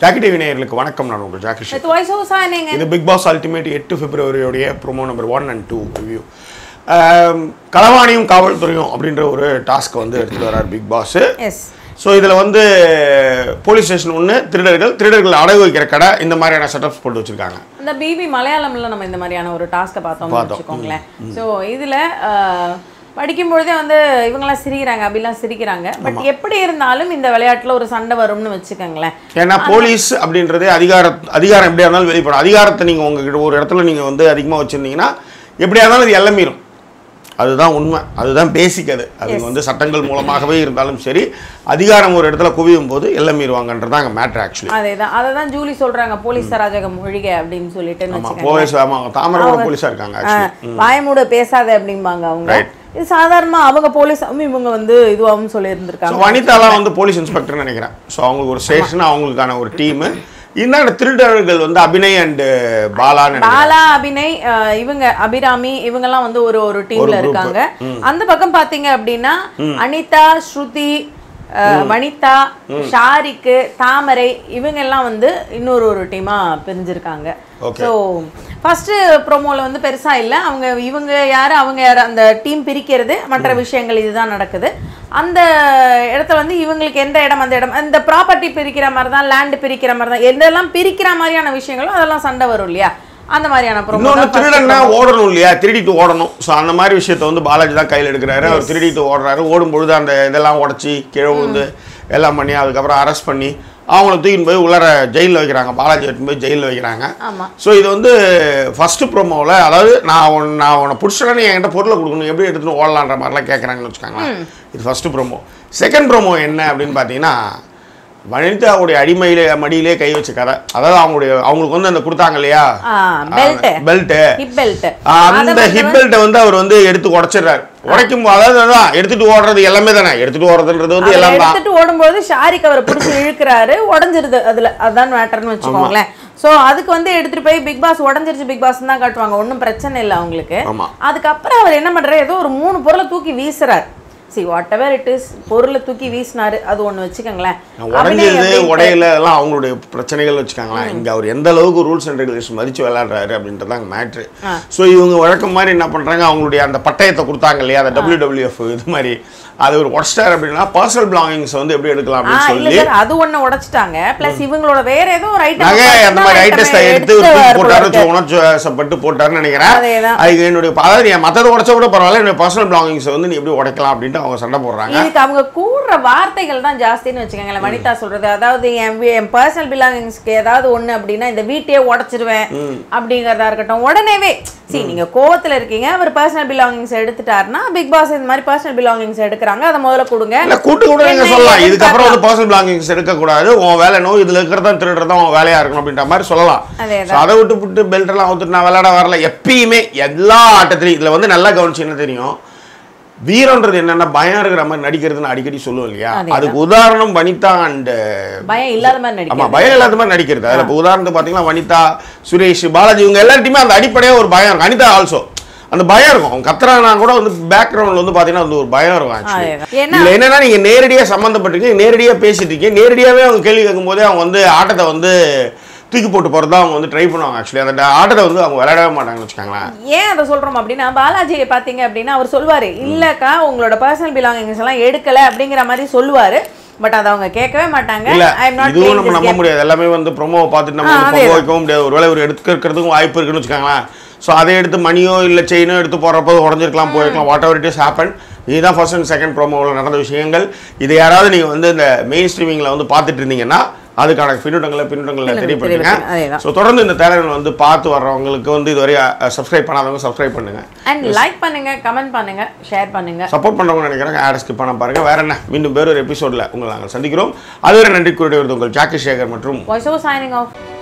Jackie TV நேயர்களுக்கு வணக்கம் நான் உங்கள் Jackie Sheikh. With voice over signing இது பிக் பாஸ் அல்டிமேட் எட்டு பிப்ரவரியோடைய promo number one and two review களவாணியும் காவல்துறையும் அப்படின்ற ஒரு டாஸ்க்கை வந்து எடுத்துட்டு வரார் பிக் பாஸ் எஸ் ஸோ இதில் வந்து போலீஸ் ஸ்டேஷன் ஒன்று திருடர்கள் திருடர்கள் அடகு வைக்கிற கடை இந்த மாதிரியான செட்டப்ஸ் போட்டு வச்சிருக்காங்க இந்த பிபி மலையாளம்ல நம்ம இந்த மாதிரியான ஒரு டாஸ்க்கை பார்த்தோம்னு பார்த்தோம். வச்சுக்கோங்களேன் ஸோ இதில் படிக்கும் பொழுதே வந்து இவங்கெல்லாம் சிரிக்கிறாங்க அப்படிலாம் சிரிக்கிறாங்க பட் எப்படி இருந்தாலும் இந்த விளையாட்டுல ஒரு சண்டை வரும்னு வச்சுக்கோங்களேன் ஏன்னா போலீஸ் அப்படின்றதே அதிகார அதிகாரம் எப்படியா இருந்தாலும் வெளிப்படும் அதிகாரத்தை நீங்கள் உங்ககிட்ட ஒரு இடத்துல நீங்கள் வந்து அதிகமாக வச்சுருந்தீங்கன்னா எப்படியா இருந்தாலும் இது எல்லாம் மீறும் அதுதான் உண்மை அதுதான் பேசிக் அது அது வந்து சட்டங்கள் மூலமாகவே இருந்தாலும் சரி அதிகாரம் ஒரு இடத்துல குவியும் போது எல்லாம் மீறுவாங்கன்றது அங்கே மேட்ரு ஆக்சுவலி அதே தான் அதை தான் ஜூலி சொல்றாங்க போலீஸ் சராஜகம் ஒழிக அப்படின்னு சொல்லிட்டு ஆமாம் வச்சுக்கோங்க போலீஸ் ஆமாம் தாமரபுரம் போலீஸாக இருக்காங்க ஆக்சுவலி வாயமூட பேசாத அப்படிம்பாங்க அவங்க Right. இது சாதாரணமா அவங்க போலீஸ் இவங்க வந்து இதுவாகவும் சொல்லி ஸோ இருந்திருக்காங்க வனிதாலாம் வந்து போலீஸ் இன்ஸ்பெக்டர்னு நினைக்கிறேன் ஸோ அவங்களுக்கு ஒரு ஸ்டேஷன் அவங்களுக்கான ஒரு டீமு இந்த திருடர்கள் வந்து அபிநய் அண்ட் பாலான்னு நினைக்கிறேன். பாலா அபிநய் அஹ், இவங்க அபிராமி இவங்கெல்லாம் வந்து ஒரு ஒரு டீம்ல group. இருக்காங்க அந்த பக்கம் பாத்தீங்க அப்படின்னா அனிதா ஸ்ருதி அஹ், வனிதா ஷாரிக்கு தாமரை இவங்க எல்லாம் வந்து இன்னொரு ஒரு டீமா பிரிஞ்சிருக்காங்க Okay. ஸோ ஃபர்ஸ்ட் ப்ரோமோல வந்து பெருசா இல்ல அவங்க இவங்க யாரு அவங்க யாரு அந்த டீம் பிரிக்கிறது மற்ற விஷயங்கள் இதுதான் நடக்குது அந்த இடத்துல வந்து இவங்களுக்கு எந்த இடம் அந்த இடம் அந்த ப்ராப்பர்ட்டி பிரிக்கிற மாதிரி தான் லேண்ட் பிரிக்கிற மாதிரி தான் எதெல்லாம் பிரிக்கிற மாதிரியான விஷயங்களோ அதெல்லாம் சண்டை வரும் இல்லையா அந்த மாதிரியான ப்ரோமோ இன்னொன்று திருடன்னா ஓடணும் இல்லையா திருடிட்டு ஓடணும் ஸோ அந்த மாதிரி விஷயத்த வந்து பாலாஜி தான் கையில் எடுக்கிறாரு அவர் திருடிட்டு ஓடுறாரு ஓடும் பொழுது அந்த இதெல்லாம் உடச்சி கீழே விழுந்து எல்லாம் பண்ணி அதுக்கப்புறம் அரெஸ்ட் பண்ணி அவங்கள தூக்கின்னு போய் உள்ளார ஜெயிலில் வைக்கிறாங்க பாலாஜி எடுத்துன்னு போய் ஜெயிலில் வைக்கிறாங்க ஆமா ஸோ இது வந்து ஃபஸ்ட்டு ப்ரோமோவில் அதாவது நான் உன் நான் உன்னை பிடிச்சிட்டேன்னு என்கிட்ட பொருளை கொடுக்கணும் எப்படி எடுத்துன்னு ஓடலான்ற மாதிரிலாம் கேட்குறாங்கன்னு வச்சுக்கோங்களேன் இது ஃபஸ்ட்டு ப்ரோமோ செகண்ட் ப்ரோமோ என்ன அப்படின்னு பார்த்தீங்கன்னா வனிதாவுடைய அடிமையிலே மடியிலே கை வச்ச கதை அதாவது அவங்களுடைய அவங்களுக்கு வந்து அந்த கொடுத்தாங்க இல்லையா பெல்ட் பெல்ட்டு ஹிப் பெல்ட் அந்த ஹிப் பெல்ட்டை வந்து அவர் வந்து எடுத்து உடைச்சிடுறாரு உடைக்கும் போ- அதாவது அதான் எடுத்துட்டு ஓடுறது எல்லாமே தானே எடுத்துட்டு ஓடுறதுன்றது வந்து எல்லாம் தான் எடுத்துட்டு ஓடும்போது ஷாரிக் அவரை பிடிச்சி இழுக்கிறாரு உடஞ்சிருது அதுல அதான் மேட்டர்னு வச்சுக்கோங்களேன் சோ அதுக்கு வந்து எடுத்துட்டு போய் பிக் பாஸ் உடஞ்சிருச்சு பிக் பாஸ் தான் காட்டுவாங்க ஒன்றும் பிரச்சனை இல்லை அவங்களுக்கு ஆமா அதுக்கப்புறம் அவர் என்ன பண்றாரு ஏதோ ஒரு மூணு பொருளை தூக்கி வீசுறாரு see whatever it is பொருளை தூக்கி வீசினாரு அது ஒண்ணு வச்சுக்கோங்களேன் உடஞ்சது அப்படியே உடையில எல்லாம் அவங்களுடைய பிரச்சனைகள் வச்சுக்காங்களேன் இங்க அவர் எந்த அளவுக்கு ரூல்ஸ் அண்ட் ரெகுலேஷன் மதிச்சு விளையாடுறாரு அப்படின்றது அங்கே மேட்ரு ஸோ இவங்க வழக்கம் மாதிரி என்ன பண்றாங்க அவங்களுடைய அந்த பட்டயத்தை கொடுத்தாங்க இல்லையா அந்த டபிள்யூடபிள்யூஎஃப் இது மாதிரி அது ஒரு உடச்சிட்டாரு அப்படின்னா பர்சனல் பிலாங்கிங்ஸ் வந்து எப்படி எடுக்கலாம் ஆ அப்படின்னு இல்ல சொல்லி சார் அது ஒண்ணு உடைச்சிட்டாங்க பிளஸ் இவங்களோட வேற ஏதோ ஒரு ஐட்டம் நகை அந்த மாதிரி ஐட்டஸ்ட்டை எடுத்து ஒரு தூக்கி போட்டாரு வச்சு உணர்ச்சி வசப்பட்டு போட்டாருன்னு நினைக்கிறேன் அதேதான். அதுக்கு என்னுடைய அதாவது என் மற்றதை உடைச்ச கூட பரவாயில்ல என்னுடைய பர்சனல் பிலாங்கிங்ஸை வந்து நீ எப்படி உடைக்கலாம் அப்படின்ட்டு அவங்க சண்டை போடுறாங்க இதுக்கு அவங்க கூடுற வார்த்தைகள் தான் ஜாஸ்தின்னு வச்சுக்கோங்களேன் வனிதா சொல்றது அதாவது என் வீ- என் பர்சனல் பிலாங்கிங்ஸ்க்கு ஏதாவது ஒண்ணு அப்படின்னா இந்த வீட்டையே உடைச்சிருவேன் அப்படிங்கறதா இருக்கட்டும் உடனேவே சரி நீங்க கோவத்துல இருக்கீங்க அவர் பர்சனல் பிலாங்கிங்ஸ் எடுத்துட்டாருன்னா பிக் பாஸ் இந்த மாதிரி பர்சனல் பிலாங்கிங்ஸ் எடுக்கிறாங்க அதை முதல்ல கொடுங்க இல்ல கூட்டு கூட நீங்க என்ன சொல்லலாம் ஏதுன்னு இதுக்கப்புறம் வந்து பார்க்கலாம். பர்சனல் பிலாங்கிங்ஸ் எடுக்கக்கூடாது உன் வேலை நோ இதுல இருக்கிறதா திருடுறதா உன் வேலையா இருக்கணும் அப்படின்ற மாதிரி சொல்லலாம் அதேதான். So, அதை விட்டு விட்டு பெல்ட் எல்லாம் அவுத்துட்டு நான் விளையாட வரல எப்பயுமே எல்லா ஆட்டத்திலையும் இதுல வந்து நல்லா கவனிச்சு என்ன தெரியும் வீரன்றது என்னன்னா பயம் இருக்கிற மாதிரி நடிக்கிறதுன்னு அடிக்கடி சொல்லுவோம் இல்லையா அதேதான். அதுக்கு உதாரணம் வனிதா அண்ட் பயம் இல்லாத மாதிரி ஆமா நடிக்க பயம் இல்லாத மாதிரி நடிக்கிறது அதுல இப்போ உதாரணத்துக்கு பாத்தீங்கன்னா வனிதா சுரேஷ் பாலாஜி இவங்க எல்லார்ட்டையுமே அந்த அடிப்படையா ஒரு பயம் இருக்கும் அனிதா ஆல்சோ அந்த பயம் இருக்கும் அவங்க கத்துறாங்கன்னா கூட வந்து பேக்ரவுண்ட்ல வந்து பாத்தீங்கன்னா வந்து ஒரு பயம் இருக்கும் ஆக்சுவலி அதேதான். ஏன்னா இதுல என்னன்னா நீங்க நேரடியா சம்மந்தப்பட்டிருக்கீங்க நேரடியா பேசிட்டு இருக்கீங்க நேரடியாவே அவங்க கேள்வி கேட்கும்போதே அவங்க வந்து ஆட்டத்தை வந்து தூக்கி போட்டு போறதா அவங்க வந்து ட்ரை பண்ணுவாங்க ஆக்சுவலி அந்த ஆட்டத்தை வந்து அவங்க விளையாடவே மாட்டாங்கன்னு வச்சுக்கோங்களேன் ஏன் அதை சொல்றோம் அப்படின்னா பாலாஜி பாத்தீங்க அப்படின்னா அவர் சொல்வாரு இல்லக்கா உங்களோட பர்சனல் பிலாங்கிங்ஸ் எல்லாம் எடுக்கல அப்படிங்கிற மாதிரி சொல்லுவாரு பட் அதை அவங்க கேட்கவே மாட்டாங்க இல்ல ஐ எம் நாட் இதுவும் நம்ம நம்ப முடியாது எல்லாமே வந்து ப்ரோமோவை பார்த்துட்டு நம்ம ஆ, வந்து அதேதான். பொங்க வைக்கவும் முடியாது ஒருவேளை ஒரு எடுக்கிறதுக்கும் வாய்ப்பு இருக்குன்னு வச்சுக்கோங்களேன் ஸோ அதை எடுத்து மணியோ இல்லை செயினோ எடுத்து போடுறப்போ உடஞ்சிருக்கலாம் போயிருக்கலாம் whatever it is happen இதுதான் ஃபர்ஸ்ட் அண்ட் செகண்ட் ப்ரோமோவில் நடந்த விஷயங்கள் இது யாராவது நீங்கள் வந்து இந்த மெயின் ஸ்ட்ரீமிங்கில் வந்து பார்த்துட்டு இருந்தீங்கன்னா அதுக்கான பின்னூட்டங்களை பின்னூட்டங்களை தெரியப்படுத்துங்க அதேதான். ஸோ தொடர்ந்து இந்த சேனல் வந்து பார்த்து வர்றவங்களுக்கு வந்து இதுவரை சப்ஸ்கிரைப் பண்ணாதவங்க சப்ஸ்கிரைப் பண்ணுங்க அண்ட் லைக் பண்ணுங்க கமெண்ட் பண்ணுங்க ஷேர் பண்ணுங்க சப்போர்ட் பண்ணுறவங்க நினைக்கிறாங்க ஆட் ஸ்கிப் பண்ண பாருங்க வேற என்ன மீண்டும் வேறு ஒரு எபிசோடில் உங்களை நாங்கள் சந்திக்கிறோம் அதுவரை நன்றி கூறிய உங்கள் ஜாக்கி சேகர் மற்றும் வாய்ஸ் ஓவர் சைனிங் ஆஃப்